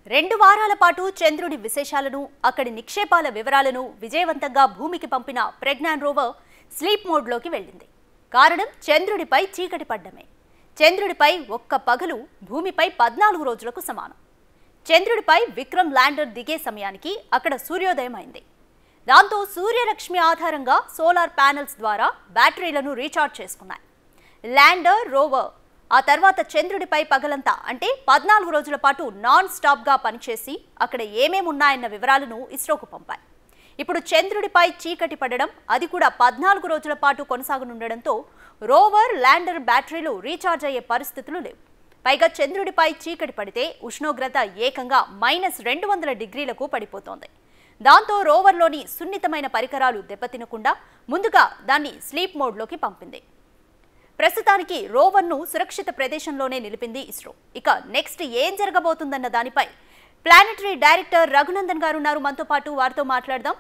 రెండు వారాల పాటు చంద్రుడి విశేషాలను అక్కడి నిక్షేపాల వివరాలను విజయవంతంగా భూమికి పంపిన ప్రజ్ఞాన్ రోవర్ స్లీప్ మోడ్లోకి వెళ్ళింది కారణం చంద్రుడిపై చీకటి పడ్డమే చంద్రుడిపై ఒక్క పగలు భూమిపై పద్నాలుగు రోజులకు సమానం చంద్రుడిపై విక్రమ్ ల్యాండర్ దిగే సమయానికి అక్కడ సూర్యోదయం అయింది దాంతో సూర్యరశ్మి ఆధారంగా సోలార్ ప్యానెల్స్ ద్వారా బ్యాటరీలను రీఛార్జ్ చేసుకున్నాయి ల్యాండర్ రోవర్ ఆ తర్వాత చంద్రుడిపై పగలంతా అంటే పద్నాలుగు రోజుల పాటు నాన్ స్టాప్గా పనిచేసి అక్కడ ఏమేమి ఉన్నాయన్న వివరాలను ఇస్రోకు పంపాయి ఇప్పుడు చంద్రుడిపై చీకటి పడడం అది కూడా పద్నాలుగు రోజుల పాటు కొనసాగనుండడంతో రోవర్ ల్యాండర్ బ్యాటరీలు రీఛార్జ్ అయ్యే పరిస్థితులు లేవు పైగా చంద్రుడిపై చీకటి పడితే ఉష్ణోగ్రత ఏకంగా మైనస్ రెండు వందల డిగ్రీలకు పడిపోతోంది దాంతో రోవర్లోని సున్నితమైన పరికరాలు దెబ్బతినకుండా ముందుగా దాన్ని స్లీప్ మోడ్లోకి పంపింది ప్రస్తుతానికి రోవర్ను సురక్షిత ప్రదేశంలోనే నిలిపింది ఇస్రో ఇక నెక్స్ట్ ఏం జరగబోతుందన్న దానిపై ప్లానెటరీ డైరెక్టర్ రఘునందన్ గారు ఉన్నారు మనతో పాటు వారితో మాట్లాడదాం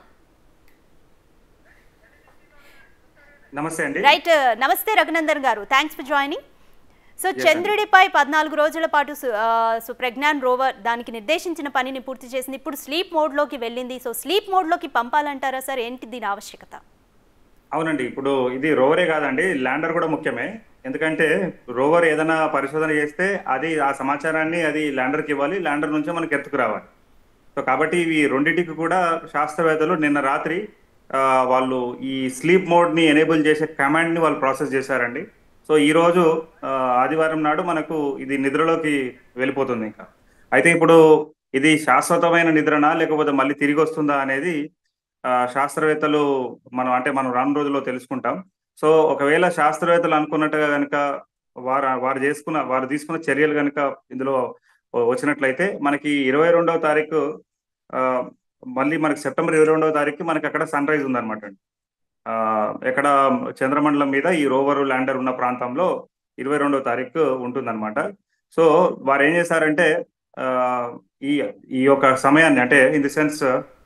నమస్తే అండి రైట్ నమస్తే రఘునందన్ గారు థ్యాంక్స్ ఫర్ జాయినింగ్ సో చంద్రుడిపై పద్నాలుగు రోజుల పాటు సు- ఆ, సో ప్రజ్ఞాన్ రోవర్ దానికి నిర్దేశించిన పనిని పూర్తి చేసింది ఇప్పుడు స్లీప్ మోడ్లోకి వెళ్ళింది సో స్లీప్ మోడ్లోకి పంపాలంటారా సార్ ఏంటి దీని ఆవశ్యకత అవునండి ఇప్పుడు ఇది రోవరే కాదండి ల్యాండర్ కూడా ముఖ్యమే ఎందుకంటే రోవర్ ఏదైనా పరిశోధన చేస్తే అది ఆ సమాచారాన్ని అది ల్యాండర్కి ఇవ్వాలి ల్యాండర్ నుంచే మనకి ఎత్తుకు రావాలి సో కాబట్టి ఇవి రెండింటికి కూడా శాస్త్రవేత్తలు నిన్న రాత్రి ఆ, వాళ్ళు ఈ స్లీప్ మోడ్ని ఎనేబుల్ చేసే కమాండ్ని వాళ్ళు ప్రాసెస్ చేశారండి సో ఈ రోజు ఆ, ఆదివారం నాడు మనకు ఇది నిద్రలోకి వెళ్ళిపోతుంది ఇంకా అయితే ఇప్పుడు ఇది శాశ్వతమైన నిద్రనా లేకపోతే మళ్ళీ తిరిగి వస్తుందా అనేది ఆ, శాస్త్రవేత్తలు మనం అంటే మనం రాను రోజుల్లో తెలుసుకుంటాం సో ఒకవేళ శాస్త్రవేత్తలు అనుకున్నట్టుగా కనుక వారు వారు చేసుకున్న వారు తీసుకున్న చర్యలు కనుక ఇందులో వచ్చినట్లయితే మనకి ఇరవై రెండవ తారీఖు ఆ, మళ్ళీ మనకి సెప్టెంబర్ ఇరవై రెండవ తారీఖు మనకి అక్కడ సన్ రైజ్ ఉందన్నమాట అండి ఆ, ఎక్కడ చంద్రమండలం మీద ఈ రోవర్ ల్యాండర్ ఉన్న ప్రాంతంలో ఇరవై రెండవ తారీఖు ఉంటుందన్నమాట సో వారు ఏం చేశారంటే ఆ, ఈ ఈ యొక్క సమయాన్ని అంటే in the sense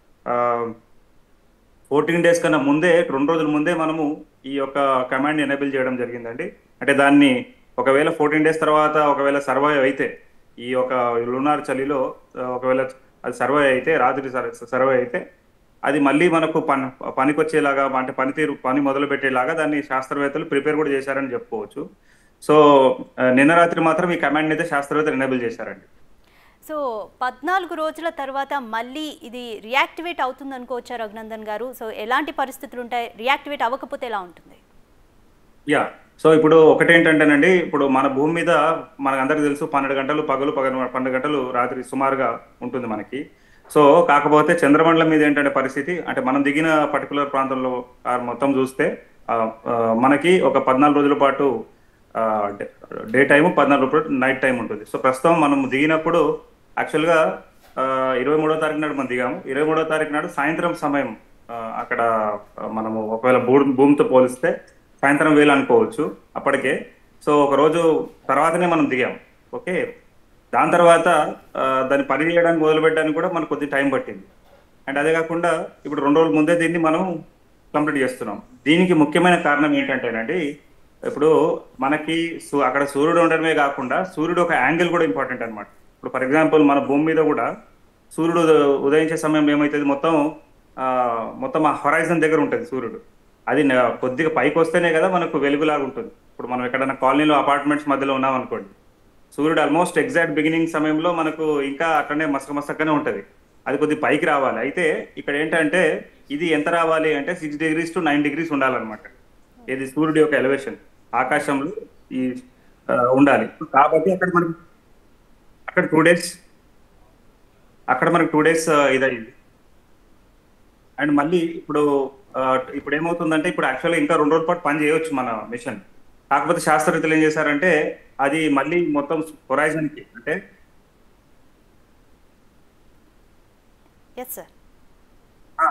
fourteen days కన్నా ముందే రెండు రోజుల ముందే మనము ఈ యొక్క కమాండ్ ఎనేబుల్ చేయడం జరిగిందండి అంటే దాన్ని ఒకవేళ ఫోర్టీన్ డేస్ తర్వాత ఒకవేళ సర్వైవ్ అయితే ఈ యొక్క లునార్ చలిలో ఆ, ఒకవేళ అది సర్వైవ్ అయితే రాత్రి సర్వైవ్ అయితే అది మళ్ళీ మనకు పని పనికొచ్చేలాగా అంటే పనితీరు పని మొదలు పెట్టేలాగా దాన్ని శాస్త్రవేత్తలు ప్రిపేర్ కూడా చేశారని చెప్పుకోవచ్చు సో ఆ, నిన్న రాత్రి మాత్రం ఈ కమాండ్ అయితే శాస్త్రవేత్తలు ఎనేబుల్ చేశారండి సో పద్నాలుగు రోజుల తర్వాత మళ్ళీ ఇది రియాక్టివేట్ అవుతుంది అనుకోవచ్చా రఘునందన్ గారు సో ఎలాంటి పరిస్థితులు ఉంటాయి రియాక్టివేట్ అవ్వకపోతే ఎలా ఉంటుంది యా సో ఇప్పుడు ఒకటేంటంటేనండి ఇప్పుడు మన భూమి మీద మనకు అందరికి తెలుసు పన్నెండు గంటలు పగలు పగలు పన్నెండు గంటలు రాత్రి సుమారుగా ఉంటుంది మనకి సో కాకపోతే చంద్రమండలం మీద ఏంటంటే పరిస్థితి అంటే మనం దిగిన పర్టికులర్ ప్రాంతంలో ఆ మొత్తం చూస్తే ఆ, ఆ, మనకి ఒక పద్నాలుగు రోజుల పాటు డే టైము పద్నాలుగు రోజుల నైట్ టైం ఉంటుంది సో ప్రస్తుతం మనం దిగినప్పుడు యాక్చువల్గా ఇరవై మూడో తారీఖు నాడు మనం దిగాము ఇరవై మూడో తారీఖు నాడు సాయంత్రం సమయం ఆ, అక్కడ ఆ, మనము ఒకవేళ భూ భూమితో పోలిస్తే సాయంత్రం వేలు అనుకోవచ్చు అప్పటికే సో ఒక రోజు తర్వాతనే మనం దిగాం ఓకే దాని తర్వాత ఆ, దాన్ని పని చేయడానికి మొదలుపెట్టడానికి కూడా మనకు కొద్ది టైం పట్టింది అండ్ అదే కాకుండా ఇప్పుడు రెండు రోజుల ముందే దీన్ని మనం కంప్లీట్ చేస్తున్నాం దీనికి ముఖ్యమైన కారణం ఏంటంటేనండి ఇప్పుడు మనకి సు- అక్కడ సూర్యుడు ఉండడమే కాకుండా సూర్యుడు ఒక యాంగిల్ కూడా ఇంపార్టెంట్ అన్నమాట ఇప్పుడు ఫర్ ఎగ్జాంపుల్ మన భూమి మీద కూడా సూర్యుడు ఉద- ఉదయించే సమయంలో ఏమవుతుంది మొత్తం ఆ, మొత్తం ఆ హొరైజన్ దగ్గర ఉంటుంది సూర్యుడు అది న- కొద్దిగా పైకి వస్తేనే కదా మనకు వెలుగులాగా ఉంటుంది ఇప్పుడు మనం ఎక్కడైనా కాలనీలో అపార్ట్మెంట్స్ మధ్యలో ఉన్నాం అనుకోండి సూర్యుడు ఆల్మోస్ట్ ఎగ్జాక్ట్ బిగినింగ్ సమయంలో మనకు ఇంకా అక్కడనే మసక మసకనే ఉంటది అది కొద్ది పైకి రావాలి అయితే ఇక్కడ ఏంటంటే ఇది ఎంత రావాలి అంటే six degrees to nine degrees ఉండాలన్నమాట ఇది సూర్యుడి యొక్క ఎలివేషన్ ఆకాశంలో ఈ ఆ, ఉండాలి కాబట్టి అక్కడ మనకి అక్కడ టూ డేస్ అక్కడ మనకి టూ డేస్ ఇదయింది అండ్ మళ్ళీ ఇప్పుడు ఆ, ఇప్పుడు ఏమవుతుందంటే ఇప్పుడు యాక్చువల్గా ఇంకా రెండు రోజుల పాటు పని చేయవచ్చు మన మిషన్ కాకపోతే శాస్త్రవేత్తలు ఏం చేశారంటే అది మళ్ళీ మొత్తం horizon కి అంటే ఎస్ సార్ ఆ,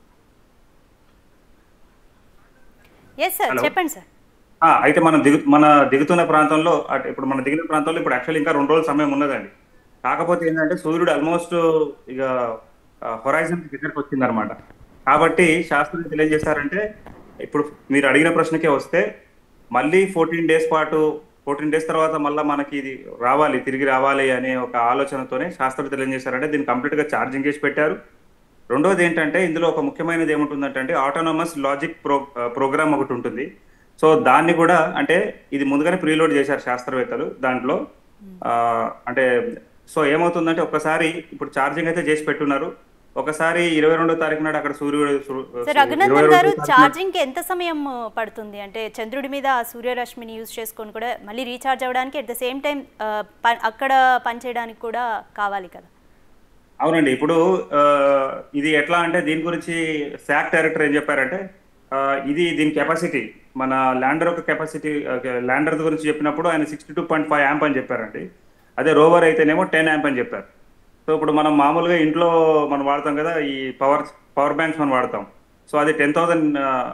ఎస్ సార్ Hello. చెప్పండి సార్ ఆ, అయితే మనం దిగు మన దిగుతున్న ప్రాంతంలో అంటే ఇప్పుడు మన దిగిన ప్రాంతంలో ఇప్పుడు యాక్చువల్ ఇంకా రెండు రోజుల సమయం ఉన్నదండి కాకపోతే ఏంటంటే సూర్యుడు ఆల్మోస్ట్ ఇక హొరైజన్ దగ్గరకు వచ్చింది అనమాట కాబట్టి శాస్త్రవేత్తలు ఏం చేశారంటే ఇప్పుడు మీరు అడిగిన ప్రశ్నకే వస్తే మళ్ళీ ఫోర్టీన్ డేస్ పాటు ఫోర్టీన్ డేస్ తర్వాత మళ్ళీ మనకి ఇది రావాలి తిరిగి రావాలి అనే ఒక ఆలోచనతోనే శాస్త్రవేత్తలు ఏం చేశారంటే దీన్ని కంప్లీట్గా ఛార్జింగ్ చేసి పెట్టారు రెండోది ఏంటంటే ఇందులో ఒక ముఖ్యమైనది ఏముంటుందంటే ఆటోనమస్ లాజిక్ ప్రో ప్రోగ్రామ్ ఒకటి ఉంటుంది సో దాన్ని కూడా అంటే ఇది ముందుగానే ప్రీలోడ్ చేశారు శాస్త్రవేత్తలు దాంట్లో ఆ, అంటే సో ఏమవుతుందంటే ఒక్కసారి ఇప్పుడు ఛార్జింగ్ అయితే చేసి పెట్టున్నారు ఒకసారి ఇరవై రెండో తారీఖు నాడు అక్కడ సూర్యుడు సూ- సార్ ఇరవై రఘునందన్ రెండో గారు తారీఖు నాడు- ఛార్జింగ్ కి ఎంత సమయం పడుతుంది అంటే చంద్రుడి మీద ఆ సూర్యరశ్మిని యూజ్ చేసుకొని కూడా మళ్ళీ రీఛార్జ్ అవ్వడానికి అట్ ద సేమ్ టైం అక్కడ పనిచేయడానికి కూడా కావాలి కదా అవునండి ఇప్పుడు ఆ, ఇది ఎట్లా అంటే దీని గురించి శాక్ డైరెక్టర్ ఏం చెప్పారంటే ఆ, ఇది దీని కెపాసిటీ మన ల్యాండర్ యొక్క కెపాసిటీ ల్యాండర్ గురించి చెప్పినప్పుడు ఆయన sixty two point five amp అని చెప్పారండి అదే రోవర్ అయితేనేమో టెన్ యాంప్ అని చెప్పారు సో ఇప్పుడు మనం మామూలుగా ఇంట్లో మనం వాడతాం కదా ఈ పవర్ పవర్ బ్యాంక్స్ మనం వాడతాం సో అది టెన్ థౌసండ్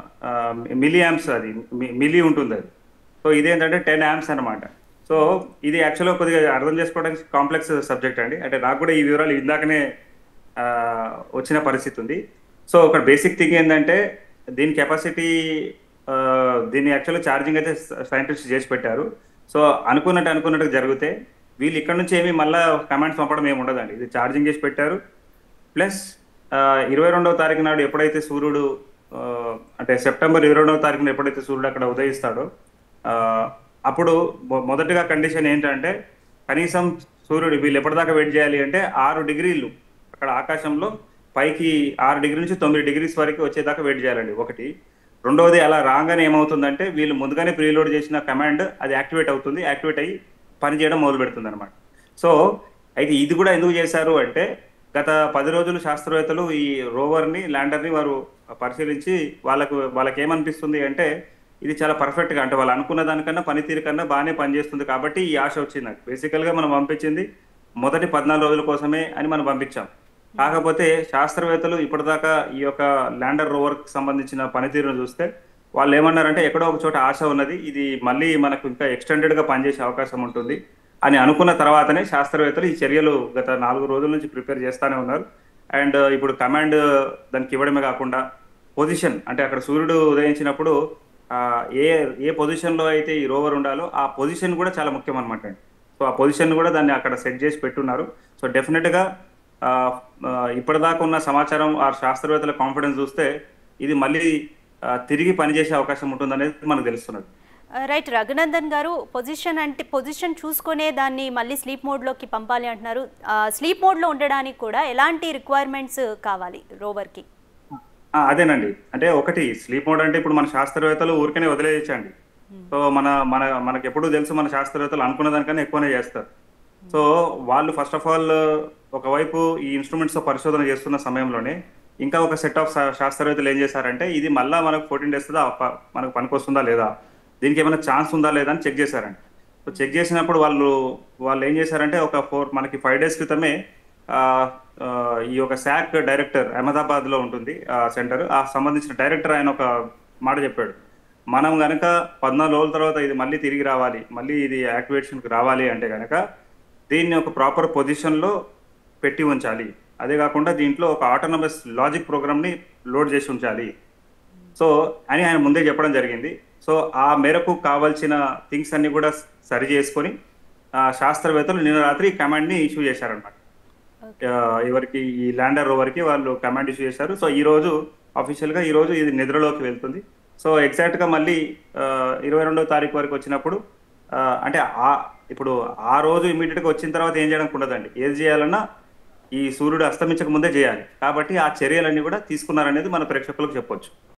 మిలీ యాంప్స్ అది మిలీ ఉంటుంది అది సో ఇదేంటంటే టెన్ యాంప్స్ అన్నమాట సో ఇది యాక్చువల్గా కొద్దిగా అర్థం చేసుకోవడానికి కాంప్లెక్స్ సబ్జెక్ట్ అండి అంటే నాకు కూడా ఈ వివరాలు ఇందాకనే ఆ, వచ్చిన పరిస్థితి ఉంది సో ఒక బేసిక్ థింగ్ ఏంటంటే దీని కెపాసిటీ దీన్ని యాక్చువల్గా ఛార్జింగ్ అయితే సైంటిస్ట్ చేసి పెట్టారు సో అనుకున్నట్టు అనుకున్నట్టు జరిగితే వీళ్ళు ఇక్కడ నుంచి ఏమి మళ్ళీ కమాండ్స్ పంపడం ఏమి ఉండదండి ఇది ఛార్జింగ్ చేసి పెట్టారు ప్లస్ ఇరవై రెండవ తారీఖు నాడు ఎప్పుడైతే సూర్యుడు ఆ, అంటే సెప్టెంబర్ ఇరవై రెండవ తారీఖున ఎప్పుడైతే సూర్యుడు అక్కడ ఉదయిస్తాడో ఆ, అప్పుడు మొ- మొదటిగా కండిషన్ ఏంటంటే కనీసం సూర్యుడు వీళ్ళు ఎప్పటిదాకా వెయిట్ చేయాలి అంటే ఆరు డిగ్రీలు అక్కడ ఆకాశంలో పైకి ఆరు డిగ్రీ నుంచి తొమ్మిది డిగ్రీస్ వరకు వచ్చేదాకా వెయిట్ చేయాలండి ఒకటి రెండవది అలా రాగానే ఏమవుతుందంటే వీళ్ళు ముందుగానే ప్రీలోడ్ చేసిన కమాండ్ అది యాక్టివేట్ అవుతుంది యాక్టివేట్ అయ్యి పని చేయడం మొదలు పెడుతుంది అనమాట సో అయితే ఇది కూడా ఎందుకు చేశారు అంటే గత పది రోజులు శాస్త్రవేత్తలు ఈ రోవర్ని ల్యాండర్ని వారు పరిశీలించి వాళ్ళకు వాళ్ళకి ఏమనిపిస్తుంది అంటే ఇది చాలా పర్ఫెక్ట్గా అంటే వాళ్ళు అనుకున్న దానికన్నా పనితీరు కన్నా బాగానే పనిచేస్తుంది కాబట్టి ఈ ఆశ వచ్చింది నాకు బేసికల్గా మనం పంపించింది మొదటి పద్నాలుగు రోజుల కోసమే అని మనం పంపించాం కాకపోతే శాస్త్రవేత్తలు ఇప్పటిదాకా ఈ యొక్క ల్యాండర్ రోవర్కి సంబంధించిన పనితీరును చూస్తే వాళ్ళు ఏమన్నారంటే ఎక్కడో ఒక చోట ఆశ ఉన్నది ఇది మళ్ళీ మనకు ఇంకా ఎక్స్టెండెడ్ గా పనిచేసే అవకాశం ఉంటుంది అని అనుకున్న తర్వాతనే శాస్త్రవేత్తలు ఈ చర్యలు గత నాలుగు రోజుల నుంచి ప్రిపేర్ చేస్తానే ఉన్నారు అండ్ ఇప్పుడు కమాండ్ దానికి ఇవ్వడమే కాకుండా పొజిషన్ అంటే అక్కడ సూర్యుడు ఉదయించినప్పుడు ఆ, ఏ ఏ పొజిషన్ లో అయితే ఈ రోవర్ ఉండాలో ఆ పొజిషన్ కూడా చాలా ముఖ్యం అనమాట సో ఆ పొజిషన్ కూడా దాన్ని అక్కడ సెట్ చేసి పెట్టున్నారు సో డెఫినెట్ గా ఆ, ఆ, ఇప్పటిదాకా ఉన్న సమాచారం ఆ శాస్త్రవేత్తల కాన్ఫిడెన్స్ చూస్తే ఇది మళ్ళీ ఆ, తిరిగి పనిచేసే అవకాశం ఉంటుందనేది మనకు తెలుస్తున్నది రైట్ రఘునందన్ గారు పొజిషన్ అంటే పొజిషన్ చూసుకునే దాన్ని మళ్ళీ స్లీప్ మోడ్లోకి పంపాలి అంటున్నారు స్లీప్ మోడ్లో ఉండడానికి కూడా ఎలాంటి రిక్వైర్మెంట్స్ కావాలి రోవర్కి ఆ, అదేనండి అంటే ఒకటి స్లీప్ మోడ్ అంటే ఇప్పుడు మన శాస్త్రవేత్తలు ఊరికనే వదిలేయచ్చండి సో మన మన మనకి ఎప్పుడు తెలుసు మన శాస్త్రవేత్తలు అనుకున్న దానికన్నా ఎక్కువనే చేస్తారు సో వాళ్ళు ఫస్ట్ ఆఫ్ ఆల్ ఒకవైపు ఈ ఇన్స్ట్రుమెంట్స్ పరిశోధన చేస్తున్న సమయంలోనే ఇంకా ఒక సెట్ ఆఫ్ శాస్త్రవేత్తలు ఏం చేశారంటే ఇది మళ్ళా మనకు ఫోర్టీన్ డేస్ మనకు పనికొస్తుందా లేదా దీనికి ఏమైనా ఛాన్స్ ఉందా లేదా అని చెక్ చేశారండి సో చెక్ చేసినప్పుడు వాళ్ళు వాళ్ళు ఏం చేశారంటే ఒక ఫోర్ మనకి ఫైవ్ డేస్ క్రితమే ఆ, ఆ, ఈ యొక్క శాక్ డైరెక్టర్ అహ్మదాబాద్ లో ఉంటుంది ఆ సెంటర్ ఆ సంబంధించిన డైరెక్టర్ ఆయన ఒక మాట చెప్పాడు మనం గనక పద్నాలుగు రోజుల తర్వాత ఇది మళ్ళీ తిరిగి రావాలి మళ్ళీ ఇది యాక్టివేషన్కి రావాలి అంటే గనక దీన్ని ఒక ప్రాపర్ పొజిషన్లో పెట్టి ఉంచాలి అదే కాకుండా దీంట్లో ఒక ఆటోనమస్ లాజిక్ ప్రోగ్రామ్ని లోడ్ చేసి ఉంచాలి సో అని ఆయన ముందే చెప్పడం జరిగింది సో ఆ మేరకు కావాల్సిన థింగ్స్ అన్ని కూడా సరి చేసుకొని ఆ, శాస్త్రవేత్తలు నిన్న రాత్రి కమాండ్ని ఇష్యూ చేశారనమాట ఆ, ఎవరికి ఈ ల్యాండర్ రోవర్కి వాళ్ళు కమాండ్ ఇష్యూ చేశారు సో ఈ రోజు అఫీషియల్గా ఈ రోజు ఇది నిద్రలోకి వెళ్తుంది సో ఎగ్జాక్ట్గా మళ్ళీ ఇరవై రెండో తారీఖు వరకు వచ్చినప్పుడు ఆ, అంటే ఆ ఇప్పుడు ఆ రోజు ఇమీడియట్గా వచ్చిన తర్వాత ఏం చేయడానికి ఉండదండి ఏది చేయాలన్నా ఈ సూర్యుడు అస్తమించక ముందే చేయాలి కాబట్టి ఆ చర్యలన్నీ కూడా తీసుకున్నారనేది మన ప్రేక్షకులకు చెప్పొచ్చు